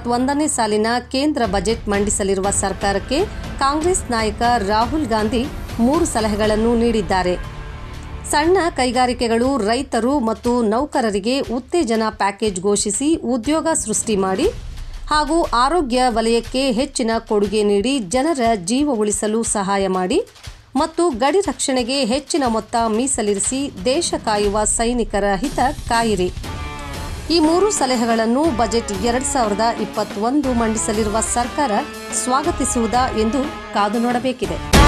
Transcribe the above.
ಇಪ್ಪತ್ತೊಂದನೇ ಸಾಲಿನ ಕೇಂದ್ರ ಬಜೆಟ್ ಮಂಡಿಸಲಿರುವ ಸರ್ಕಾರಕ್ಕೆ ಕಾಂಗ್ರೆಸ್ ನಾಯಕ ರಾಹುಲ್ ಗಾಂಧಿ ಮೂರು ಸಲಹೆಗಳನ್ನು ನೀಡಿದ್ದಾರೆ ಸಣ್ಣ ಕೈಗಾರಿಕೆಗಳು ರೈತರು ಮತ್ತು ನೌಕರರಿಗೆ ಉತ್ತೇಜನ ಪ್ಯಾಕೇಜ್ ಘೋಷಿಸಿ ಉದ್ಯೋಗ ಸೃಷ್ಟಿ ಮಾಡಿ ಹಾಗೂ ಆರೋಗ್ಯ ವಲಯಕ್ಕೆ ಹೆಚ್ಚಿನ ಕೊಡುಗೆ ನೀಡಿ ಜನರ ಜೀವ ಉಳಿಸಲು ಸಹಾಯ ಮಾಡಿ ಮತ್ತು ಗಡಿ ರಕ್ಷಣೆಗೆ ಹೆಚ್ಚಿನ ಮೊತ್ತ ಮೀಸಲಿರಿಸಿ ದೇಶ ಕಾಯುವ ಸೈನಿಕರ ಹಿತ ಕಾಯಿರಿ ಈ ಮೂರು ಸಲಹೆಗಳನ್ನು ಬಜೆಟ್ ಎರಡ್ ಸಾವಿರದ ಇಪ್ಪತ್ತೊಂದು ಮಂಡಿಸಲಿರುವ ಸರ್ಕಾರ ಸ್ವಾಗತಿಸುವುದಾ ಎಂದು ಕಾದು ನೋಡಬೇಕಿದೆ